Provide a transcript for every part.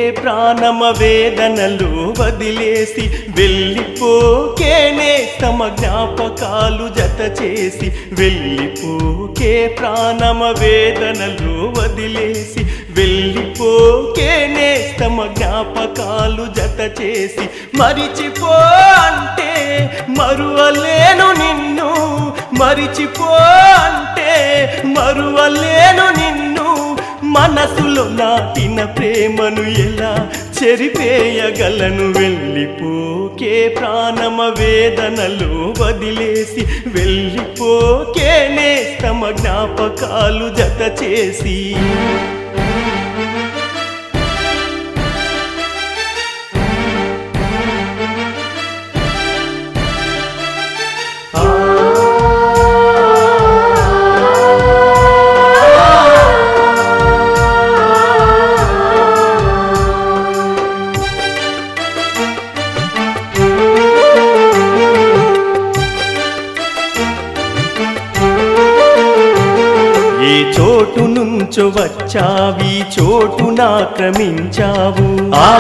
ప్రాణమ వేదనలు వదిలేసి వెళ్ళిపోకేనే తమ జ్ఞాపకాలు జత చేసి వెళ్ళిపోకే ప్రాణమ వేదనలు వదిలేసి వెళ్ళిపోకేనే తమ జ్ఞాపకాలు జత చేసి మరిచిపో అంటే మరువలేను నిన్ను మరిచిపో అంటే మరువలేను నిన్ను మనసులో నాటిన ప్రేమను ఎలా చెరిపేయగలను వెళ్ళిపోకే ప్రాణమ వేదనలు వదిలేసి వెళ్ళిపోకేనే తమ జ్ఞాపకాలు జత చేసి ఏ చోటు నుంచో వచ్చావి చోటునాక్రమించావు ఆ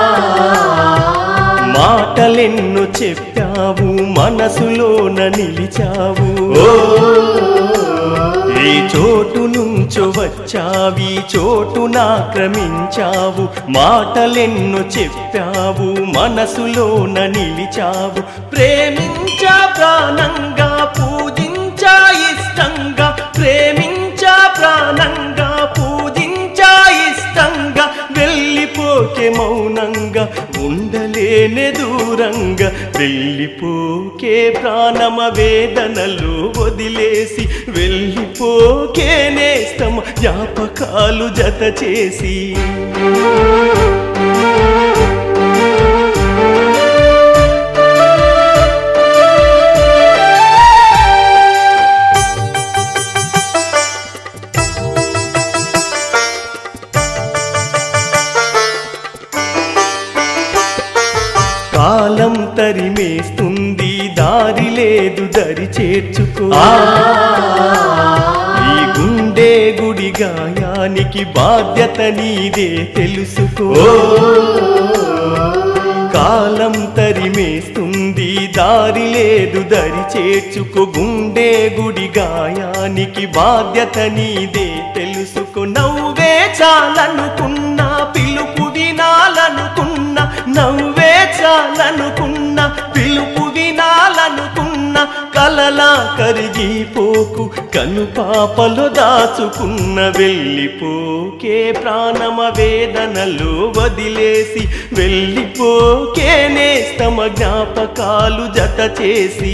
మాటలెన్నో చెప్పావు మనసులోన నిలిచావు ఓ ఏ చోటు నుంచో వచ్చావి చోటునాక్రమించావు మాటలెన్నో చెప్పావు మనసులోన నిలిచావు ప్రేమించా ప్రాణంగా పూజించా ఇష్టంగా ప్రేమించా ప్రాణంగా పూజించా ఇష్టంగా వెళ్ళిపోకే మౌనంగా ఉండలేనే దూరంగా వెళ్ళిపోకే ప్రాణమ వేదనలు వదిలేసి వెళ్ళిపోకే నేస్తమ జ్ఞాపకాలు జత చేసి కాలం తరిమేస్తుంది దారి లేదు దరి చేర్చుకో ఈ గుండె గుడి గాయానికి బాధ్యత నీదే తెలుసుకో కాలం తరిమేస్తుంది దారి లేదు దరి చేర్చుకో గుండె గుడి గాయానికి బాధ్యత నీదే తెలుసుకో నవ్వే చాలనుకున్నా పిలుపు వినాలనుకున్నా నవ్వే చాలనుకున్నా పిలుపు వినాలనుకున్నా కలలా కరిగిపోకు కను పాపలు దాచుకున్న వెళ్ళిపోకే ప్రాణమ వేదనలు వదిలేసి వెళ్ళిపోకే నేస్తమ జ్ఞాపకాలు జత చేసి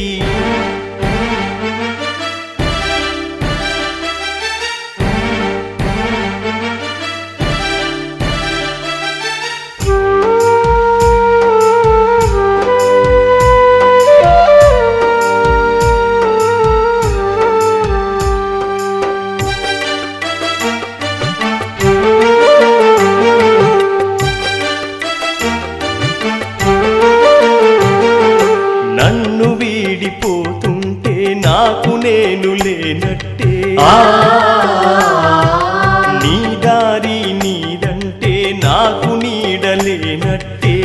నన్ను వీడిపోతుంటే నాకు నేను లేనట్టే నీ దారి నీదంటే నాకు నీడలేనట్టే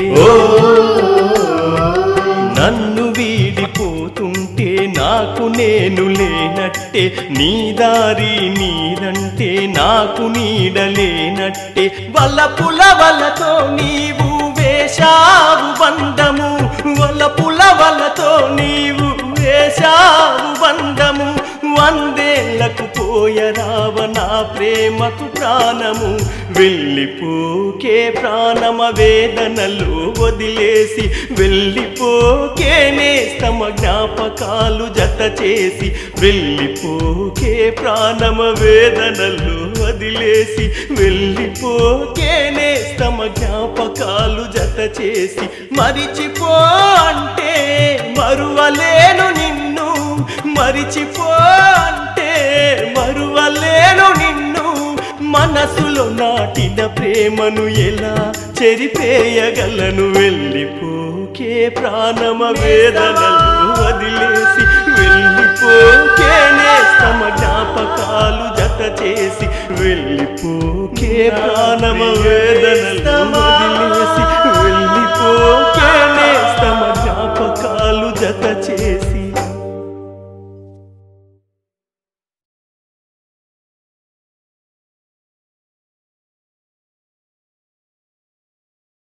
నన్ను వీడిపోతుంటే నాకు నేను లేనట్టే నీ దారి నీదంటే నాకు నీడలేనట్టే వలపుల వలతో నీవు వేశావు బంధము వలపుల వలతో నీవు వేశావు బంధము వందేళ్లకు పోయరావ నా ప్రేమకు ప్రాణము వెళ్ళిపోకే ప్రాణమ వేదనలు వదిలేసి వెళ్ళిపోకే నేస్తమ జ్ఞాపకాలు జత చేసి వెళ్ళిపోకే ప్రాణమ వేదనలు వదిలేసి వెళ్ళిపోకే నేస్తమ జ్ఞాపకాలు జత చేసి మరిచిపో అంటే మరువలేను నిన్ను మరిచిపో అంటే మరువలేను నిన్ను మనసులో నాటిన ప్రేమను ఎలా చెరిపేయగలను వెళ్ళిపోకే ప్రాణమ వేదనలు వదిలేసి వెళ్ళిపోకే నేస్తమ